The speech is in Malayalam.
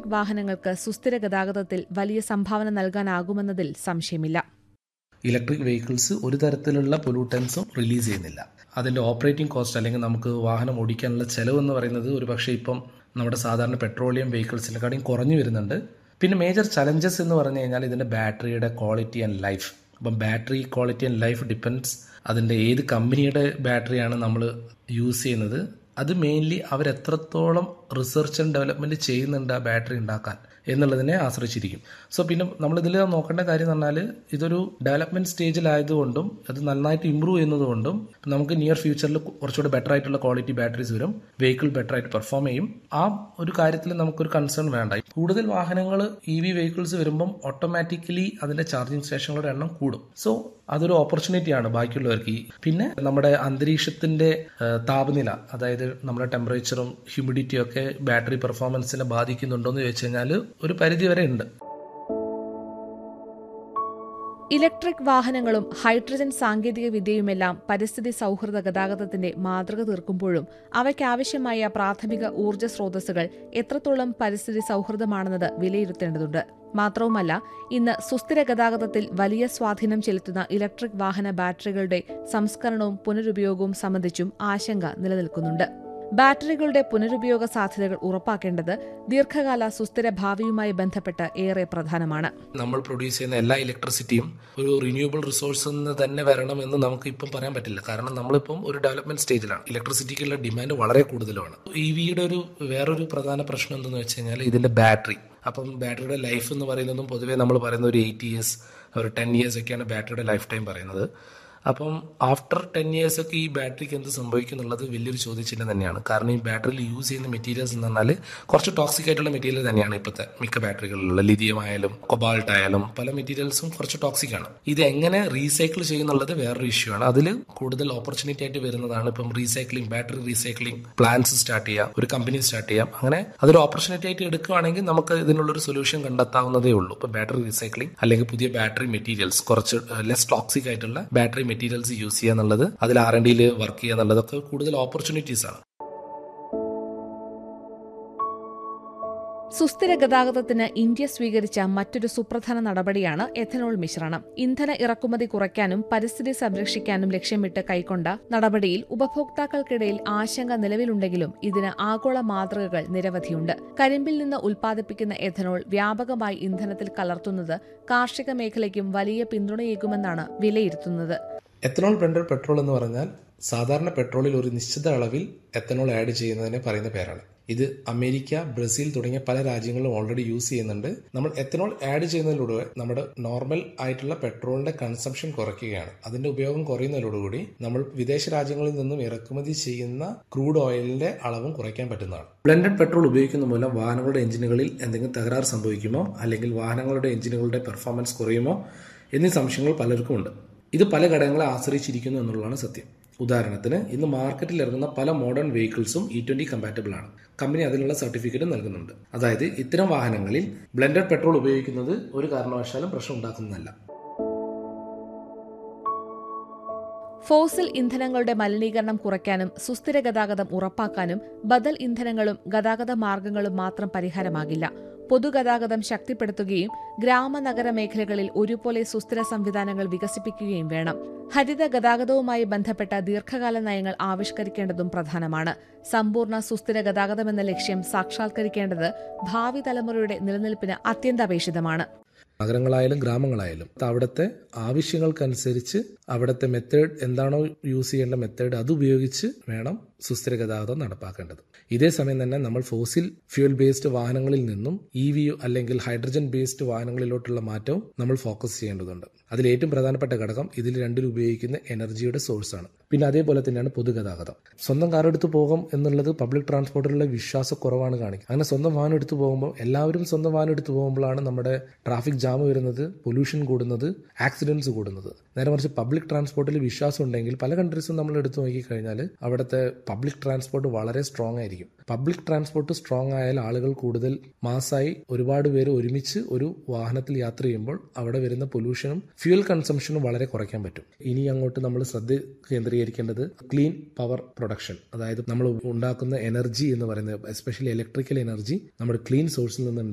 ഇലക്ട്രിക് വാഹനങ്ങൾക്ക് സുസ്ഥിര ഗതാഗതത്തിൽ വലിയ സംഭാവന നൽകാനാകുമെന്നതിൽ സംശയമില്ല ഇലക്ട്രിക് വെഹിക്കിൾസ് ഒരു തരത്തിലുള്ള പൊല്യൂട്ടൻസും റിലീസ് ചെയ്യുന്നില്ല അതിൻ്റെ ഓപ്പറേറ്റിംഗ് കോസ്റ്റ് അല്ലെങ്കിൽ നമുക്ക് വാഹനം ഓടിക്കാനുള്ള ചെലവ് എന്ന് പറയുന്നത് ഒരു പക്ഷേ ഇപ്പം നമ്മുടെ സാധാരണ പെട്രോളിയം വെഹിക്കിൾസിനെക്കാളും കുറഞ്ഞു വരുന്നുണ്ട് പിന്നെ മേജർ ചലഞ്ചസ് എന്ന് പറഞ്ഞു കഴിഞ്ഞാൽ ഇതിൻ്റെ ബാറ്ററിയുടെ ക്വാളിറ്റി ആൻഡ് ലൈഫ് അപ്പം battery quality and life depends അതിൻ്റെ ഏത് കമ്പനിയുടെ ബാറ്ററിയാണ് നമ്മൾ യൂസ് ചെയ്യുന്നത് അത് മെയിൻലി അവരെത്രത്തോളം റിസർച്ച് ആൻഡ് ഡെവലപ്മെൻറ്റ് ചെയ്യുന്നുണ്ട് ആ ബാറ്ററി ഉണ്ടാക്കാൻ എന്നുള്ളതിനെ ആശ്രയിച്ചിരിക്കും സോ പിന്നെ നമ്മളിതിൽ നോക്കേണ്ട കാര്യം എന്ന് പറഞ്ഞാൽ ഇതൊരു ഡെവലപ്മെൻറ്റ് സ്റ്റേജിലായതുകൊണ്ടും അത് നന്നായിട്ട് ഇമ്പ്രൂവ് ചെയ്യുന്നതുകൊണ്ടും നമുക്ക് നിയർ ഫ്യൂച്ചറിൽ കുറച്ചുകൂടി ബെറ്റർ ആയിട്ടുള്ള ക്വാളിറ്റി ബാറ്ററീസ് വരും വെഹിക്കിൾ ബെറ്റർ ആയിട്ട് പെർഫോം ചെയ്യും ആ ഒരു കാര്യത്തിൽ നമുക്കൊരു കൺസേൺ വേണ്ട കൂടുതൽ വാഹനങ്ങൾ ഇ വി വെഹിക്കിൾസ് വരുമ്പം ഓട്ടോമാറ്റിക്കലി അതിൻ്റെ ചാർജിങ് സ്റ്റേഷനുകളുടെ എണ്ണം കൂടും സോ അതൊരു ഓപ്പർച്യൂണിറ്റിയാണ് ബാക്കിയുള്ളവർക്ക് ഈ പിന്നെ നമ്മുടെ അന്തരീക്ഷത്തിന്റെ ഏഹ്, താപനില അതായത് നമ്മുടെ ടെമ്പറേച്ചറും ഹ്യൂമിഡിറ്റിയും ഒക്കെ ബാറ്ററി പെർഫോമൻസിനെ ബാധിക്കുന്നുണ്ടോ എന്ന് ചോദിച്ചു കഴിഞ്ഞാൽ ഒരു പരിധി വരെ ഉണ്ട് ഇലക്ട്രിക് വാഹനങ്ങളും ഹൈഡ്രജൻ സാങ്കേതിക വിദ്യയുമെല്ലാം പരിസ്ഥിതി സൗഹൃദ ഗതാഗതത്തിന്റെ മാതൃക തീർക്കുമ്പോഴും അവയ്ക്കാവശ്യമായ പ്രാഥമിക ഊർജ്ജ സ്രോതസ്സുകൾ എത്രത്തോളം പരിസ്ഥിതി സൗഹൃദമാണെന്നത് വിലയിരുത്തേണ്ടതുണ്ട് മാത്രവുമല്ല ഇന്ന് സുസ്ഥിര ഗതാഗതത്തിൽ വലിയ സ്വാധീനം ചെലുത്തുന്ന ഇലക്ട്രിക് വാഹന ബാറ്ററികളുടെ സംസ്കരണവും പുനരുപയോഗവും സംബന്ധിച്ചും ആശങ്ക നിലനിൽക്കുന്നുണ്ട് ബാറ്ററികളുടെ പുനരുപയോഗ സാധ്യതകൾ ഉറപ്പാക്കേണ്ടത് ദീർഘകാല സുസ്ഥിര ഭാവിയുമായി ബന്ധപ്പെട്ട് ഏറെ പ്രധാനമാണ് നമ്മൾ പ്രൊഡ്യൂസ് ചെയ്യുന്ന എല്ലാ ഇലക്ട്രിസിറ്റിയും ഒരു റിന്യൂവബിൾ റിസോഴ്സ് നിന്ന് തന്നെ വരണം എന്ന് നമുക്ക് ഇപ്പം പറയാൻ പറ്റില്ല കാരണം നമ്മളിപ്പം ഒരു ഡെവലപ്മെന്റ് സ്റ്റേജിലാണ് ഇലക്ട്രിസിറ്റിക്കുള്ള ഡിമാൻഡ് വളരെ കൂടുതലാണ് ഇ വിയുടെ ഒരു വേറൊരു പ്രധാന പ്രശ്നം എന്തെന്ന് വെച്ച് കഴിഞ്ഞാൽ ഇതിന്റെ ബാറ്ററി അപ്പം ബാറ്ററിയുടെ ലൈഫ് എന്ന് പറയുന്നതും പൊതുവേ നമ്മൾ പറയുന്ന ഒരു എയ്റ്റ് ഇയേഴ്സ് ഒരു ടെൻ ഇയേഴ്സ് ഒക്കെയാണ് ബാറ്ററിയുടെ ലൈഫ് ടൈം പറയുന്നത് അപ്പം ആഫ്റ്റർ ടെൻ ഇയേഴ്സ് ഒക്കെ ഈ ബാറ്ററിക്ക് എന്ത് സംഭവിക്കും എന്നുള്ളത് വലിയൊരു ചോദ്യചിഹ്നം തന്നെയാണ് കാരണം ഈ ബാറ്ററിയിൽ യൂസ് ചെയ്യുന്ന മെറ്റീരിയൽസ് എന്ന് പറഞ്ഞാൽ കുറച്ച് ടോക്സിക് ആയിട്ടുള്ള മെറ്റീരിയൽ തന്നെയാണ് ഇപ്പോഴത്തെ മിക്ക ബാറ്ററികളിലുള്ള ലിഥിയം ആയാലും കൊബാൾട്ട് ആയാലും പല മെറ്റീരിയൽസും കുറച്ച് ടോക്സിക് ആണ് ഇത് എങ്ങനെ റീസൈക്കിൾ ചെയ്യുന്നുള്ളത് വേറൊരു ഇഷ്യൂ ആണ് അതിൽ കൂടുതൽ ഓപ്പർച്യൂണിറ്റി ആയിട്ട് വരുന്നതാണ് ഇപ്പം recycling battery recycling plans start ചെയ്യാം ഒരു കമ്പനി സ്റ്റാർട്ട് ചെയ്യാം അങ്ങനെ അതൊരു ഓപ്പർച്യൂണിറ്റി ആയിട്ട് എടുക്കുകയാണെങ്കിൽ നമുക്ക് ഇതിനുള്ളൊരു സൊല്യൂഷൻ കണ്ടെത്താവുന്നതേ ഉള്ളൂ ഇപ്പം ബാറ്ററി റീസൈക്ലിംഗ് അല്ലെങ്കിൽ പുതിയ ബാറ്ററി മെറ്റീരിയൽസ് കുറച്ച് ലെസ് ടോക്സിക് ആയിട്ടുള്ള ബാറ്ററി മെറ്റീരിയൽസ് യൂസ് ചെയ്യുക എന്നുള്ളത് അതിൽ ആർ എൻ ഡിയിൽ വർക്ക് ചെയ്യുക എന്നുള്ളതൊക്കെ കൂടുതൽ ഓപ്പർച്യൂണിറ്റീസ് ആണ് സുസ്ഥിര ഗതാഗതത്തിന് ഇന്ത്യ സ്വീകരിച്ച മറ്റൊരു സുപ്രധാന നടപടിയാണ് എഥനോൾ മിശ്രണം ഇന്ധന ഇറക്കുമതി കുറയ്ക്കാനും പരിസ്ഥിതി സംരക്ഷിക്കാനും ലക്ഷ്യമിട്ട് കൈക്കൊണ്ട നടപടിയിൽ ഉപഭോക്താക്കൾക്കിടയിൽ ആശങ്ക നിലവിലുണ്ടെങ്കിലും ഇതിന് ആഗോള മാതൃകകൾ നിരവധിയുണ്ട് കരിമ്പിൽ നിന്ന് ഉൽപ്പാദിപ്പിക്കുന്ന എഥനോൾ വ്യാപകമായി ഇന്ധനത്തിൽ കലർത്തുന്നത് കാർഷിക മേഖലയ്ക്കും വലിയ പിന്തുണയേകുമെന്നാണ് വിലയിരുത്തുന്നത് എത്തനോൾ ബ്ലെൻഡഡ് പെട്രോൾ എന്ന് പറഞ്ഞാൽ സാധാരണ പെട്രോളിൽ ഒരു നിശ്ചിത അളവിൽ എത്തനോൾ ആഡ് ചെയ്യുന്നതിനെ പറയുന്ന പേരാണ് ഇത് അമേരിക്ക ബ്രസീൽ തുടങ്ങിയ പല രാജ്യങ്ങളിലും ഓൾറെഡി യൂസ് ചെയ്യുന്നുണ്ട് നമ്മൾ എത്തനോൾ ആഡ് ചെയ്യുന്നതിലൂടെ നമ്മുടെ നോർമൽ ആയിട്ടുള്ള പെട്രോളിന്റെ കൺസംഷൻ കുറയ്ക്കുകയാണ് അതിന്റെ ഉപയോഗം കുറയുന്നതിലൂടുകൂടി നമ്മൾ വിദേശ രാജ്യങ്ങളിൽ നിന്നും ഇറക്കുമതി ചെയ്യുന്ന ക്രൂഡ് ഓയിലിന്റെ അളവും കുറയ്ക്കാൻ പറ്റുന്നതാണ് ബ്ലെൻഡഡ് പെട്രോൾ ഉപയോഗിക്കുന്ന മൂലം വാഹനങ്ങളുടെ എഞ്ചിനുകളിൽ എന്തെങ്കിലും തകരാറ് സംഭവിക്കുമോ അല്ലെങ്കിൽ വാഹനങ്ങളുടെ എഞ്ചിനുകളുടെ പെർഫോമൻസ് കുറയുമോ എന്നീ സംശയങ്ങൾ പലർക്കും ഉണ്ട് ഇത് പല ഘടകങ്ങളെ ആശ്രയിച്ചിരിക്കുന്നു എന്നുള്ളതാണ് സത്യം ഉദാഹരണത്തിന് ഇന്ന് മാർക്കറ്റിൽ ഇറങ്ങുന്ന പല മോഡേൺ വെഹിക്കിൾസും ഇ ട്വന്റി കമ്പാറ്റബിൾ ആണ് കമ്പനി അതിനുള്ള സർട്ടിഫിക്കറ്റ് നൽകുന്നുണ്ട് അതായത് ഇത്തരം വാഹനങ്ങളിൽ ബ്ലെൻഡഡ് പെട്രോൾ ഉപയോഗിക്കുന്നത് ഒരു കാരണവശാലും പ്രശ്നം ഉണ്ടാക്കുന്നതല്ല ഫോസിൽ ഇന്ധനങ്ങളുടെ മലിനീകരണം കുറയ്ക്കാനും സുസ്ഥിര ഗതാഗതം ഉറപ്പാക്കാനും ബദൽ ഇന്ധനങ്ങളും ഗതാഗത മാർഗങ്ങളും മാത്രം പരിഹാരമാകില്ല പൊതുഗതാഗതം ശക്തിപ്പെടുത്തുകയും ഗ്രാമനഗര മേഖലകളിൽ ഒരുപോലെ സുസ്ഥിര സംവിധാനങ്ങൾ വികസിപ്പിക്കുകയും വേണം ഹരിത ഗതാഗതവുമായി ബന്ധപ്പെട്ട ദീർഘകാല നയങ്ങൾ ആവിഷ്കരിക്കേണ്ടതും പ്രധാനമാണ് സമ്പൂർണ്ണ സുസ്ഥിര ഗതാഗതമെന്ന ലക്ഷ്യം സാക്ഷാത്കരിക്കേണ്ടത് ഭാവി തലമുറയുടെ നിലനിൽപ്പിന് അത്യന്താപേക്ഷിതമാണ് നഗരങ്ങളായാലും ഗ്രാമങ്ങളായാലും അവിടുത്തെ ആവശ്യങ്ങൾക്കനുസരിച്ച് അവിടുത്തെ മെത്തേഡ് എന്താണോ യൂസ് ചെയ്യേണ്ട മെത്തേഡ് അത് ഉപയോഗിച്ച് വേണം സുസ്ഥിര ഗതാഗതം നടപ്പാക്കേണ്ടത് ഇതേ സമയം തന്നെ നമ്മൾ ഫോസിൽ ഫ്യൂൽ ബേസ്ഡ് വാഹനങ്ങളിൽ നിന്നും ഇ വി അല്ലെങ്കിൽ ഹൈഡ്രജൻ ബേസ്ഡ് വാഹനങ്ങളിലോട്ടുള്ള മാറ്റവും നമ്മൾ ഫോക്കസ് ചെയ്യേണ്ടതുണ്ട് അതിൽ ഏറ്റവും പ്രധാനപ്പെട്ട ഘടകം ഇതിൽ രണ്ടിൽ ഉപയോഗിക്കുന്ന എനർജിയുടെ സോഴ്സാണ് പിന്നെ അതേപോലെ തന്നെയാണ് പൊതുഗതാഗതം സ്വന്തം കാർ എടുത്ത് പോകും എന്നുള്ളത് പബ്ലിക് ട്രാൻസ്പോർട്ടിലുള്ള വിശ്വാസക്കുറവാണ് കാണിക്കുക അങ്ങനെ സ്വന്തം വാഹനം എടുത്തു പോകുമ്പോൾ എല്ലാവരും സ്വന്തം വാഹനം എടുത്തു പോകുമ്പോഴാണ് നമ്മുടെ ട്രാഫിക് ജാം വരുന്നത് പൊല്യൂഷൻ കൂടുന്നത് ആക്സിഡൻസ് കൂടുന്നത് നേരെ മറിച്ച് പബ്ലിക് ട്രാൻസ്പോർട്ടിൽ വിശ്വാസം ഉണ്ടെങ്കിൽ പല കൺട്രീസും നമ്മൾ എടുത്തു നോക്കിക്കഴിഞ്ഞാൽ അവിടുത്തെ പബ്ലിക് ട്രാൻസ്പോർട്ട് വളരെ സ്ട്രോങ് ആയിരിക്കും പബ്ലിക് ട്രാൻസ്പോർട്ട് സ്ട്രോങ് ആയാൽ ആളുകൾ കൂടുതൽ മാസായി ഒരുപാട് പേര് ഒരുമിച്ച് ഒരു വാഹനത്തിൽ യാത്ര ചെയ്യുമ്പോൾ അവിടെ വരുന്ന പൊല്യൂഷനും ഫ്യൂൽ കൺസംഷനും വളരെ കുറയ്ക്കാൻ പറ്റും ഇനി അങ്ങോട്ട് നമ്മൾ ശ്രദ്ധ കേന്ദ്രീകരിക്കേണ്ടത് ക്ലീൻ പവർ പ്രൊഡക്ഷൻ അതായത് നമ്മൾ ഉണ്ടാക്കുന്ന എനർജി എന്ന് പറയുന്നത് എസ്പെഷ്യലി ഇലക്ട്രിക്കൽ എനർജി നമ്മുടെ ക്ലീൻ സോഴ്സിൽ നിന്ന്